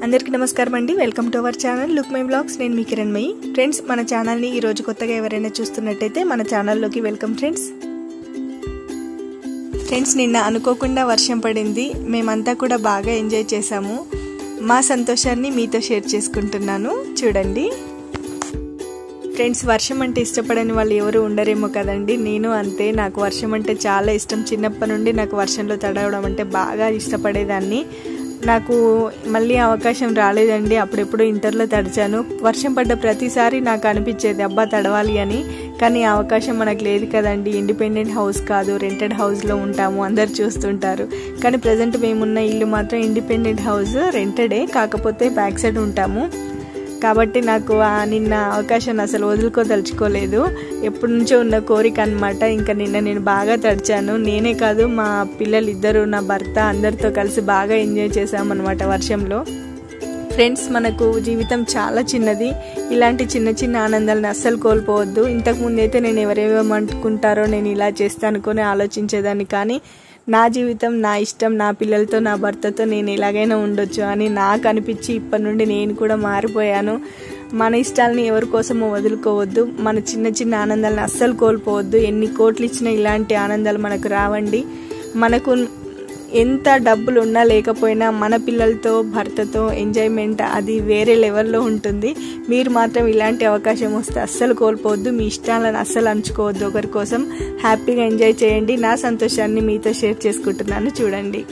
అందరికీ నమస్కారం అండి welcome to our channel look my blogs నేను మీ కిరణ్మయి ఫ్రెండ్స్ మన ఛానల్ని ఈరోజు కొత్తగా ఎవరైనా చూస్తున్నట్టయితే మన ఛానల్లోకి వెల్కమ్ ఫ్రెండ్స్ ఫ్రెండ్స్ నిన్న అనుకోకుండా వర్షం పడింది మేమంతా కూడా బాగా ఎంజాయ్ చేశాము మా సంతోషాన్ని మీతో షేర్ చేసుకుంటున్నాను చూడండి ఫ్రెండ్స్ వర్షం అంటే ఇష్టపడని వాళ్ళు ఎవరు ఉండరేమో కదండి నేను అంతే నాకు వర్షం అంటే చాలా ఇష్టం చిన్నప్పటి నుండి నాకు వర్షంలో తడవడం అంటే బాగా ఇష్టపడేదాన్ని నాకు మళ్ళీ అవకాశం రాలేదండి అప్పుడెప్పుడు ఇంటర్లో తడిచాను వర్షం పడ్డ ప్రతిసారి నాకు అనిపించేది అబ్బా తడవాలి అని కానీ ఆ అవకాశం మనకు లేదు కదండి ఇండిపెండెంట్ హౌస్ కాదు రెంటెడ్ హౌస్లో ఉంటాము అందరు చూస్తుంటారు కానీ ప్రజెంట్ మేమున్న ఇల్లు మాత్రం ఇండిపెండెంట్ హౌస్ రెంటెడే కాకపోతే బ్యాక్ సైడ్ ఉంటాము కాబట్టి నాకు ఆ నిన్న అవకాశం అసలు వదులుకోదలుచుకోలేదు ఎప్పటి నుంచో ఉన్న కోరిక అనమాట ఇంకా నిన్న నేను బాగా తడిచాను నేనే కాదు మా పిల్లలు ఇద్దరు నా భర్త అందరితో కలిసి బాగా ఎంజాయ్ చేసామన్నమాట వర్షంలో ఫ్రెండ్స్ మనకు జీవితం చాలా చిన్నది ఇలాంటి చిన్న చిన్న ఆనందాలను అస్సలు కోల్పోవద్దు ఇంతకుముందు అయితే నేను ఎవరేమనుకుంటారో నేను ఇలా చేస్తాను అనుకుని ఆలోచించేదాన్ని కానీ నా జీవితం నా ఇష్టం నా పిల్లలతో నా భర్తతో నేను ఎలాగైనా ఉండొచ్చు అని నాకు అనిపించి ఇప్పటి నుండి నేను కూడా మారిపోయాను మన ఇష్టాలని ఎవరి కోసమో వదులుకోవద్దు మన చిన్న చిన్న ఆనందాలను అస్సలు కోల్పోవద్దు ఎన్ని కోట్లు ఇచ్చినా ఇలాంటి ఆనందాలు మనకు రావండి మనకు ఎంత డబ్బులు ఉన్నా లేకపోయినా మన పిల్లలతో భర్తతో ఎంజాయ్మెంట్ అది వేరే లెవెల్లో ఉంటుంది మీరు మాత్రం ఇలాంటి అవకాశం వస్తే అస్సలు కోల్పోవద్దు మీ ఇష్టాలను అస్సలు అంచుకోవద్దు ఒకరి కోసం హ్యాపీగా ఎంజాయ్ చేయండి నా సంతోషాన్ని మీతో షేర్ చేసుకుంటున్నాను చూడండి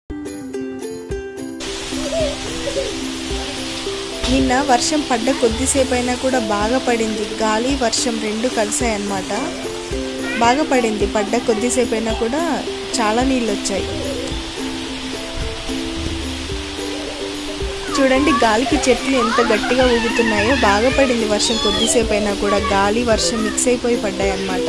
నిన్న వర్షం పడ్డ కొద్దిసేపు అయినా కూడా బాగా పడింది గాలి వర్షం రెండు కలిసాయన్నమాట బాగా పడింది పడ్డ కొద్దిసేపు అయినా కూడా చాలా నీళ్ళు వచ్చాయి చూడండి గాలికి చెట్లు ఎంత గట్టిగా ఊగుతున్నాయో బాగా పడింది వర్షం కొద్దిసేపు అయినా కూడా గాలి వర్షం మిక్స్ అయిపోయి పడ్డాయి అన్నమాట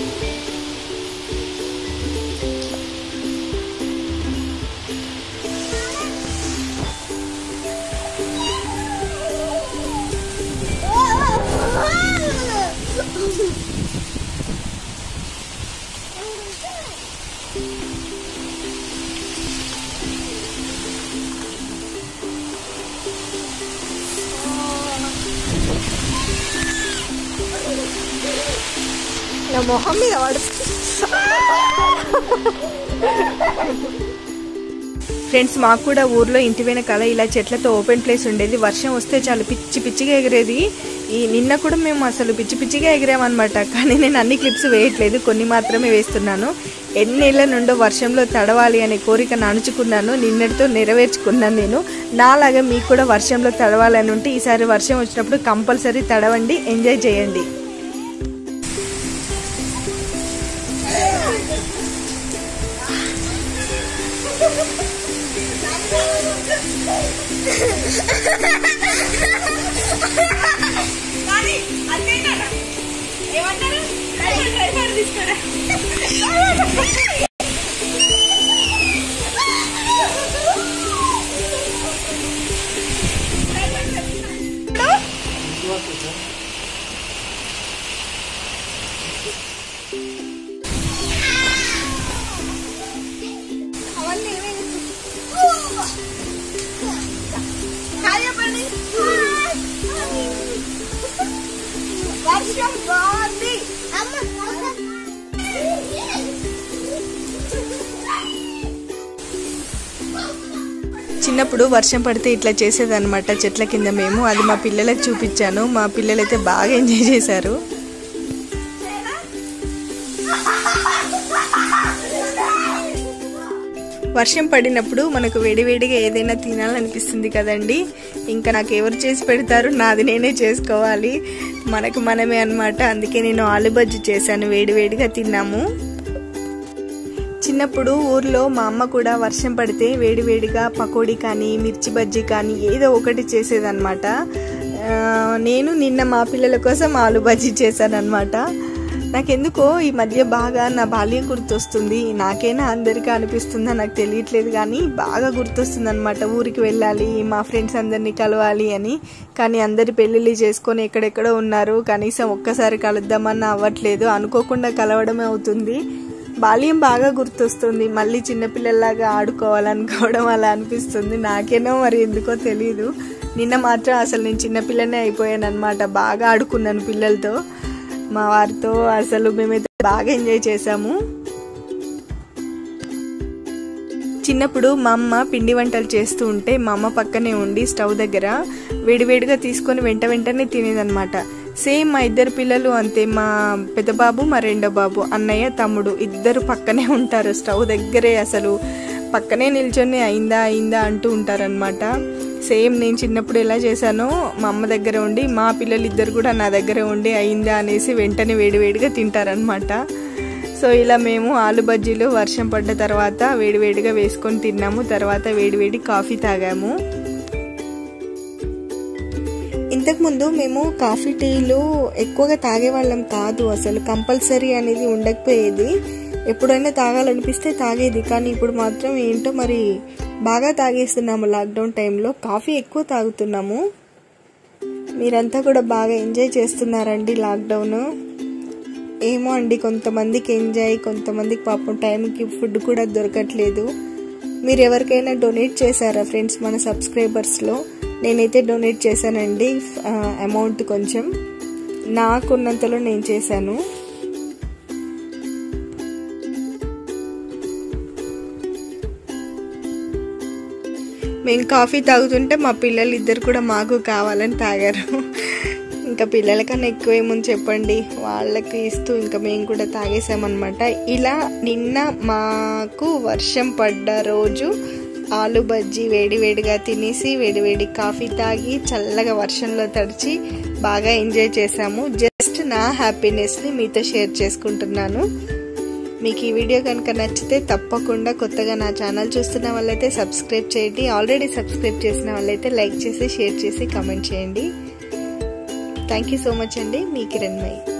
నా మొహం మీద వాడు ఫ్రెండ్స్ మాకు కూడా ఊర్లో ఇంటి వెనకాల ఇలా చెట్లతో ఓపెన్ ప్లేస్ ఉండేది వర్షం వస్తే చాలా పిచ్చి పిచ్చిగా ఎగిరేది ఈ నిన్న కూడా మేము అసలు పిచ్చి పిచ్చిగా ఎగిరామన్నమాట కానీ నేను అన్ని క్లిప్స్ వేయట్లేదు కొన్ని మాత్రమే వేస్తున్నాను ఎన్నేళ్ల నుండో వర్షంలో తడవాలి అనే కోరిక నానుచుకున్నాను నిన్నటితో నెరవేర్చుకున్నాను నేను నాలాగా మీకు కూడా వర్షంలో తడవాలని ఉంటే ఈసారి వర్షం వచ్చినప్పుడు కంపల్సరీ తడవండి ఎంజాయ్ చేయండి వర్షం బాగుంది చిన్నప్పుడు వర్షం పడితే ఇట్లా చేసేదన్నమాట చెట్ల కింద మేము అది మా పిల్లలకు చూపించాను మా పిల్లలైతే బాగా ఎంజాయ్ చేశారు వర్షం పడినప్పుడు మనకు వేడివేడిగా ఏదైనా తినాలనిపిస్తుంది కదండి ఇంకా నాకు ఎవరు చేసి పెడతారు నాది నేనే చేసుకోవాలి మనకు మనమే అనమాట అందుకే నేను ఆలు బజ్జీ చేశాను వేడివేడిగా తిన్నాము చిన్నప్పుడు ఊర్లో మా అమ్మ కూడా వర్షం పడితే వేడివేడిగా పకోడీ కానీ మిర్చి బజ్జీ కానీ ఏదో ఒకటి చేసేదన్నమాట నేను నిన్న మా పిల్లల కోసం ఆలు బజ్జీ చేశానన్నమాట నాకెందుకో ఈ మధ్య బాగా నా బాల్యం గుర్తొస్తుంది నాకైనా అందరికీ అనిపిస్తుందా నాకు తెలియట్లేదు కానీ బాగా గుర్తొస్తుంది అనమాట ఊరికి వెళ్ళాలి మా ఫ్రెండ్స్ అందరినీ కలవాలి అని కానీ అందరి పెళ్ళిళ్ళు చేసుకొని ఎక్కడెక్కడో ఉన్నారు కనీసం ఒక్కసారి కలుద్దామన్నా అవ్వట్లేదు అనుకోకుండా కలవడమే అవుతుంది బాల్యం బాగా గుర్తొస్తుంది మళ్ళీ చిన్నపిల్లల్లాగా ఆడుకోవాలనుకోవడం అలా అనిపిస్తుంది నాకేనో మరి ఎందుకో తెలియదు నిన్న మాత్రం అసలు నేను చిన్నపిల్లనే అయిపోయాను అనమాట బాగా ఆడుకున్నాను పిల్లలతో మా వారితో అసలు మేమైతే బాగా ఎంజాయ్ చేసాము చిన్నప్పుడు మా అమ్మ పిండి వంటలు చేస్తూ ఉంటే మా అమ్మ పక్కనే ఉండి స్టవ్ దగ్గర వేడివేడిగా తీసుకొని వెంట వెంటనే తినేదనమాట సేమ్ మా ఇద్దరు పిల్లలు అంతే మా పెద్ద బాబు మా రెండో బాబు అన్నయ్య తమ్ముడు ఇద్దరు పక్కనే ఉంటారు స్టవ్ దగ్గరే అసలు పక్కనే నిల్చొని అయిందా అయిందా అంటూ ఉంటారనమాట సేమ్ నేను చిన్నప్పుడు ఎలా చేశానో మా అమ్మ దగ్గర ఉండి మా పిల్లలు ఇద్దరు కూడా నా దగ్గర ఉండి అయిందా అనేసి వెంటనే వేడివేడిగా తింటారనమాట సో ఇలా మేము ఆలు బజ్జీలు వర్షం పడ్డ తర్వాత వేడివేడిగా వేసుకొని తిన్నాము తర్వాత వేడివేడి కాఫీ తాగాము ఇంతకుముందు మేము కాఫీ టీలు ఎక్కువగా తాగేవాళ్ళం కాదు అసలు కంపల్సరీ అనేది ఉండకపోయేది ఎప్పుడైనా తాగాలనిపిస్తే తాగేది కానీ ఇప్పుడు మాత్రం ఏంటో మరి బాగా తాగేస్తున్నాము లాక్డౌన్ టైంలో కాఫీ ఎక్కువ తాగుతున్నాము మీరంతా కూడా బాగా ఎంజాయ్ చేస్తున్నారండి లాక్డౌన్ ఏమో అండి కొంతమందికి ఎంజాయ్ కొంతమందికి పాపం టైంకి ఫుడ్ కూడా దొరకట్లేదు మీరు ఎవరికైనా డొనేట్ చేశారా ఫ్రెండ్స్ మన సబ్స్క్రైబర్స్లో నేనైతే డొనేట్ చేశానండి అమౌంట్ కొంచెం నాకున్నంతలో నేను చేశాను మేము కాఫీ తాగుతుంటే మా పిల్లలు ఇద్దరు కూడా మాకు కావాలని తాగారు ఇంకా పిల్లలకన్నా ఎక్కువ ఏముంది చెప్పండి వాళ్ళకి ఇస్తూ ఇంకా మేము కూడా తాగేసామన్నమాట ఇలా నిన్న మాకు వర్షం పడ్డ రోజు ఆలు బజ్జీ వేడి వేడిగా తినేసి వేడి వేడి కాఫీ తాగి చల్లగా వర్షంలో తడిచి బాగా ఎంజాయ్ చేసాము జస్ట్ నా హ్యాపీనెస్ని మీతో షేర్ చేసుకుంటున్నాను మీకు ఈ వీడియో కనుక నచ్చితే తప్పకుండా కొత్తగా నా ఛానల్ చూస్తున్న వాళ్ళైతే సబ్స్క్రైబ్ చేయండి ఆల్రెడీ సబ్స్క్రైబ్ చేసిన వాళ్ళైతే లైక్ చేసి షేర్ చేసి కామెంట్ చేయండి థ్యాంక్ యూ సో మచ్ అండి మీ కిరణ్ మై